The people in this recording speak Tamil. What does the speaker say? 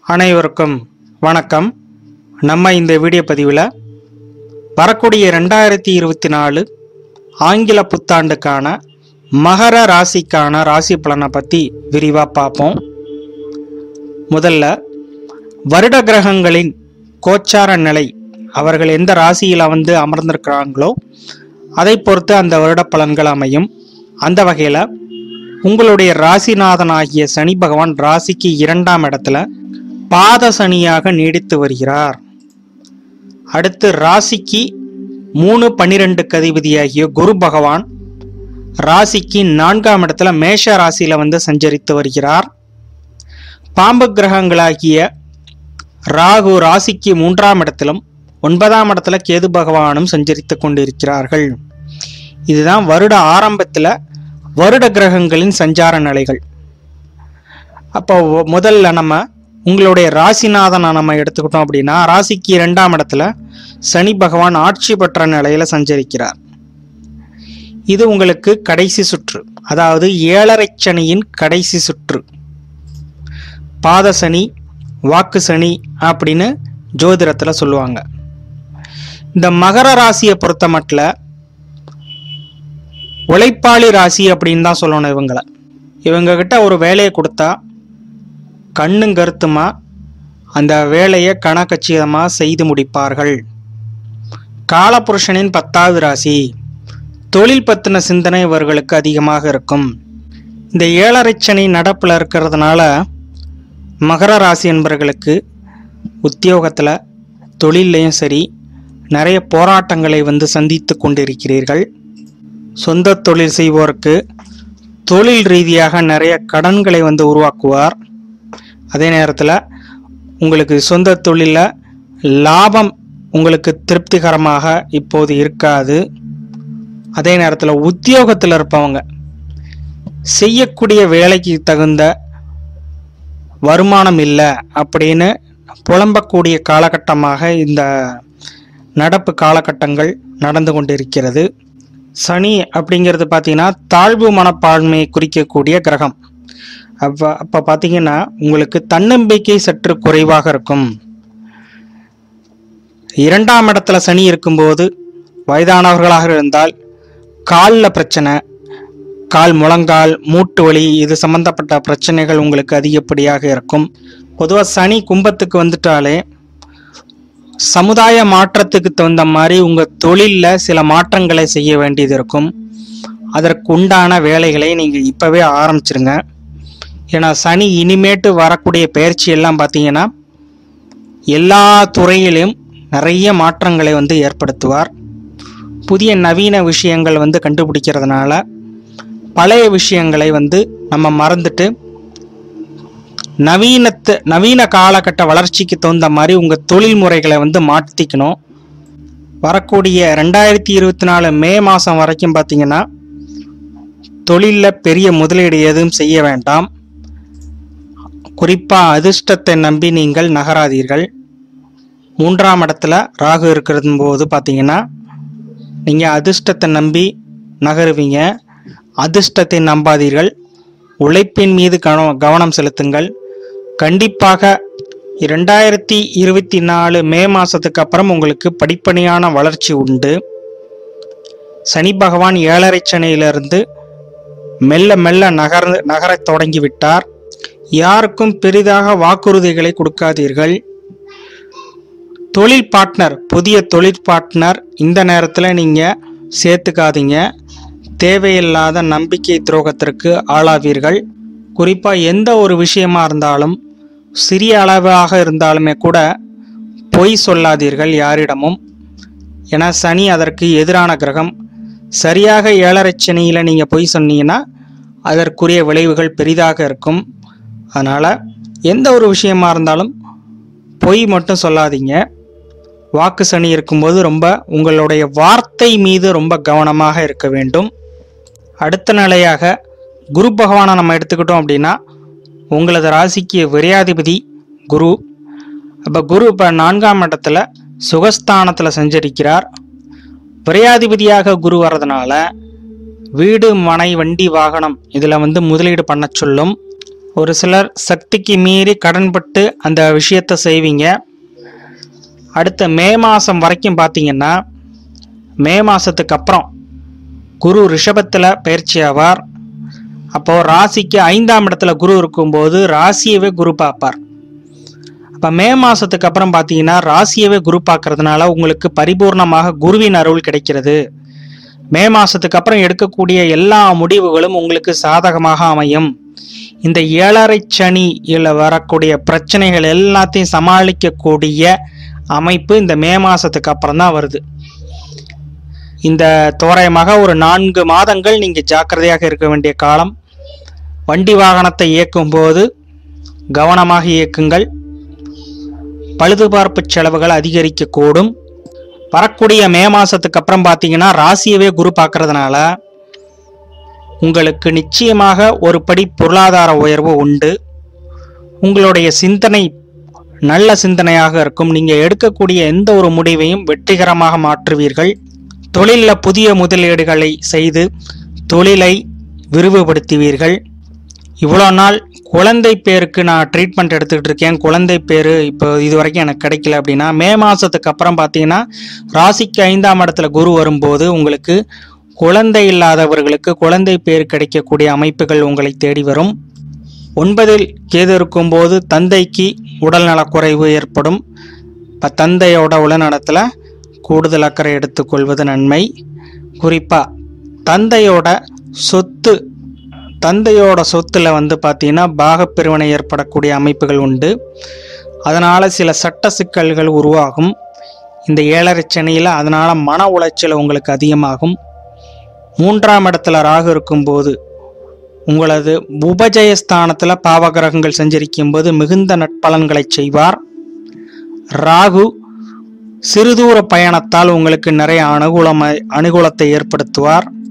அனைவருக்கும் வணக்கம் நம்ம இந்த வீடியோ பதிவில் வரக்கூடிய ரெண்டாயிரத்தி இருபத்தி நாலு ஆங்கில புத்தாண்டுக்கான மகர ராசிக்கான ராசி பலனை பற்றி விரிவாக பார்ப்போம் முதல்ல வருட கிரகங்களின் கோச்சார நிலை அவர்கள் எந்த ராசியில் வந்து அமர்ந்திருக்கிறாங்களோ அதை பொறுத்து அந்த வருட பலன்கள் அமையும் அந்த வகையில் உங்களுடைய ராசிநாதனாகிய சனி பகவான் ராசிக்கு இரண்டாம் இடத்துல பாத சனியாக நீடித்து வருகிறார் அடுத்து ராசிக்கு மூணு பன்னிரெண்டு கதிபதியாகிய குரு பகவான் ராசிக்கு நான்காம் இடத்துல மேஷ ராசியில வந்து சஞ்சரித்து வருகிறார் பாம்பு கிரகங்களாகிய ராகு ராசிக்கு மூன்றாம் இடத்திலும் ஒன்பதாம் இடத்துல கேது பகவானும் சஞ்சரித்து கொண்டிருக்கிறார்கள் இதுதான் வருட ஆரம்பத்தில் வருட கிரகங்களின் சஞ்சார நிலைகள் அப்போ ஒ- முதல்ல நம்ம உங்களுடைய ராசிநாதனை நம்ம எடுத்துக்கிட்டோம் அப்படின்னா ராசிக்கு இரண்டாம் இடத்துல சனி பகவான் ஆட்சி பெற்ற நிலையில சஞ்சரிக்கிறார் இது உங்களுக்கு கடைசி சுற்று அதாவது ஏழரை சனியின் கடைசி சுற்று பாத சனி வாக்கு சனி அப்படின்னு ஜோதிடத்தில் சொல்லுவாங்க இந்த மகர ராசியை பொறுத்த மட்டும் உழைப்பாளி ராசி அப்படின்னு தான் சொல்லணும் இவங்களை இவங்க கிட்ட ஒரு வேலையை கொடுத்தா கண்ணும் கருத்துமா அந்த வேலையை கணக்கச்சிதமாக செய்து முடிப்பார்கள் காலபுருஷனின் பத்தாவது ராசி தொழில் பத்தின சிந்தனை இவர்களுக்கு அதிகமாக இருக்கும் இந்த ஏழரை சனி நடப்பில் இருக்கிறதுனால மகர ராசி என்பவர்களுக்கு உத்தியோகத்தில் தொழிலையும் சரி நிறைய போராட்டங்களை வந்து சந்தித்து கொண்டிருக்கிறீர்கள் சொந்த தொழில் செய்வோருக்கு தொழில் ரீதியாக நிறைய கடன்களை வந்து உருவாக்குவார் அதே நேரத்தில் உங்களுக்கு சொந்த தொழிலில் லாபம் உங்களுக்கு திருப்திகரமாக இப்போது இருக்காது அதே நேரத்தில் உத்தியோகத்தில் இருப்பவங்க செய்யக்கூடிய வேலைக்கு தகுந்த வருமானம் இல்லை அப்படின்னு புலம்பக்கூடிய காலகட்டமாக இந்த நடப்பு காலகட்டங்கள் நடந்து கொண்டிருக்கிறது சனி அப்படிங்கிறது பார்த்தீங்கன்னா தாழ்வு மனப்பான்மையை குறிக்கக்கூடிய கிரகம் அப்போ அப்போ பார்த்தீங்கன்னா உங்களுக்கு தன்னம்பிக்கை சற்று குறைவாக இருக்கும் இரண்டாம் இடத்துல சனி இருக்கும்போது வயதானவர்களாக இருந்தால் காலில் பிரச்சனை கால் முழங்கால் மூட்டு வலி இது சம்பந்தப்பட்ட பிரச்சனைகள் உங்களுக்கு அதிகப்படியாக இருக்கும் பொதுவாக சனி கும்பத்துக்கு வந்துட்டாலே சமுதாய மாற்றத்துக்கு தகுந்த மாதிரி உங்கள் தொழிலில் சில மாற்றங்களை செய்ய வேண்டியது இருக்கும் அதற்கு உண்டான வேலைகளை நீங்கள் இப்போவே ஆரம்பிச்சிருங்க ஏன்னா சனி இனிமேட்டு வரக்கூடிய பயிற்சி எல்லாம் பார்த்தீங்கன்னா எல்லா துறையிலும் நிறைய மாற்றங்களை வந்து ஏற்படுத்துவார் புதிய நவீன விஷயங்கள் வந்து கண்டுபிடிக்கிறதுனால பழைய விஷயங்களை வந்து நம்ம மறந்துட்டு நவீனத்து நவீன காலகட்ட வளர்ச்சிக்கு தகுந்த மாதிரி உங்கள் தொழில் முறைகளை வந்து மாற்றிக்கணும் வரக்கூடிய ரெண்டாயிரத்தி இருபத்தி நாலு மே மாதம் வரைக்கும் பார்த்தீங்கன்னா தொழிலில் பெரிய முதலீடு எதுவும் செய்ய வேண்டாம் குறிப்பாக அதிர்ஷ்டத்தை நம்பி நீங்கள் நகராதீர்கள் மூன்றாம் இடத்துல ராகு இருக்கிறது போது பார்த்தீங்கன்னா நீங்கள் அதிர்ஷ்டத்தை நம்பி நகருவீங்க அதிர்ஷ்டத்தை நம்பாதீர்கள் உழைப்பின் மீது கவனம் கவனம் செலுத்துங்கள் கண்டிப்பாக இரண்டாயிரத்தி இருபத்தி நாலு மே மாதத்துக்கு அப்புறம் உங்களுக்கு படிப்படியான வளர்ச்சி உண்டு சனி பகவான் ஏழரை சனியிலிருந்து மெல்ல மெல்ல நகர் நகரத் தொடங்கிவிட்டார் யாருக்கும் பெரிதாக வாக்குறுதிகளை கொடுக்காதீர்கள் தொழில் பார்ட்னர் புதிய தொழில் பார்ட்னர் இந்த நேரத்தில் நீங்கள் சேர்த்துக்காதீங்க தேவையில்லாத நம்பிக்கை துரோகத்திற்கு ஆளாவீர்கள் குறிப்பாக எந்த ஒரு விஷயமா இருந்தாலும் சிறிய அளவாக இருந்தாலுமே கூட பொய் சொல்லாதீர்கள் யாரிடமும் ஏன்னா சனி அதற்கு எதிரான கிரகம் சரியாக ஏழரை சனியில் நீங்கள் பொய் சொன்னீங்கன்னா அதற்குரிய விளைவுகள் பெரிதாக இருக்கும் அதனால் எந்த ஒரு விஷயமா இருந்தாலும் பொய் மட்டும் சொல்லாதீங்க வாக்கு சனி இருக்கும்போது ரொம்ப உங்களுடைய வார்த்தை மீது ரொம்ப கவனமாக இருக்க வேண்டும் அடுத்த நிலையாக குரு பகவானை நம்ம எடுத்துக்கிட்டோம் அப்படின்னா உங்களது ராசிக்கு விரையாதிபதி குரு அப்போ குரு இப்போ நான்காம் இடத்துல சுகஸ்தானத்தில் சஞ்சரிக்கிறார் விரையாதிபதியாக குரு வர்றதுனால வீடு மனை வண்டி வாகனம் இதில் வந்து முதலீடு பண்ண சொல்லும் ஒரு சிலர் சக்திக்கு மீறி கடன்பட்டு அந்த விஷயத்தை செய்வீங்க அடுத்த மே மாதம் வரைக்கும் பார்த்தீங்கன்னா மே மாதத்துக்கு அப்புறம் குரு ரிஷபத்தில் பயிற்சி ஆவார் அப்போ ராசிக்கு ஐந்தாம் இடத்துல குரு இருக்கும்போது ராசியவே குரு பார்ப்பார் அப்போ மே மாதத்துக்கு அப்புறம் பார்த்தீங்கன்னா ராசியவே குரு பார்க்கறதுனால உங்களுக்கு பரிபூர்ணமாக குருவின் அருள் கிடைக்கிறது மே மாதத்துக்கு அப்புறம் எடுக்கக்கூடிய எல்லா முடிவுகளும் உங்களுக்கு சாதகமாக அமையும் இந்த ஏழரை சனியில் வரக்கூடிய பிரச்சனைகள் எல்லாத்தையும் சமாளிக்கக்கூடிய அமைப்பு இந்த மே மாதத்துக்கு அப்புறம் தான் வருது இந்த தோராயமாக ஒரு நான்கு மாதங்கள் நீங்கள் ஜாக்கிரதையாக இருக்க வேண்டிய காலம் வண்டி வாகனத்தை இயக்கும் போது கவனமாக இயக்குங்கள் பழுதுபார்ப்பு செலவுகள் அதிகரிக்கக்கூடும் வரக்கூடிய மே மாசத்துக்கு அப்புறம் பார்த்தீங்கன்னா ராசியவே குரு பார்க்கறதுனால உங்களுக்கு நிச்சயமாக ஒரு படி பொருளாதார உயர்வு உண்டு உங்களுடைய சிந்தனை நல்ல சிந்தனையாக இருக்கும் நீங்கள் எடுக்கக்கூடிய எந்த ஒரு முடிவையும் வெற்றிகரமாக மாற்றுவீர்கள் தொழிலில் புதிய முதலீடுகளை செய்து தொழிலை விரிவுபடுத்துவீர்கள் இவ்வளோ நாள் குழந்தை பேருக்கு நான் ட்ரீட்மெண்ட் எடுத்துக்கிட்டு இருக்கேன் குழந்தை பேர் இப்போ இது வரைக்கும் எனக்கு கிடைக்கல அப்படின்னா மே மாதத்துக்கு அப்புறம் பார்த்தீங்கன்னா ராசிக்கு ஐந்தாம் இடத்துல குரு வரும்போது உங்களுக்கு குழந்தை இல்லாதவர்களுக்கு குழந்தை பேர் கிடைக்கக்கூடிய அமைப்புகள் உங்களை தேடி வரும் ஒன்பதில் கேது இருக்கும்போது தந்தைக்கு உடல்நலக்குறைவு ஏற்படும் இப்போ தந்தையோட உடல்நலத்தில் கூடுதல் அக்கறை எடுத்துக்கொள்வது நன்மை குறிப்பாக தந்தையோட சொத்து தந்தையோட சொத்துல வந்து பார்த்தீங்கன்னா பாகப்பிரிவினை ஏற்படக்கூடிய அமைப்புகள் உண்டு அதனால் சில சட்ட சிக்கல்கள் உருவாகும் இந்த ஏழரை சனியில் அதனால் மன உளைச்சல் உங்களுக்கு அதிகமாகும் மூன்றாம் இடத்துல ராகு இருக்கும்போது உங்களது உபஜயஸ்தானத்தில் பாவகிரகங்கள் சஞ்சரிக்கும் போது மிகுந்த நட்பலன்களை செய்வார் ராகு சிறுதூர பயணத்தால் உங்களுக்கு நிறைய அனுகூலம் அனுகூலத்தை ஏற்படுத்துவார்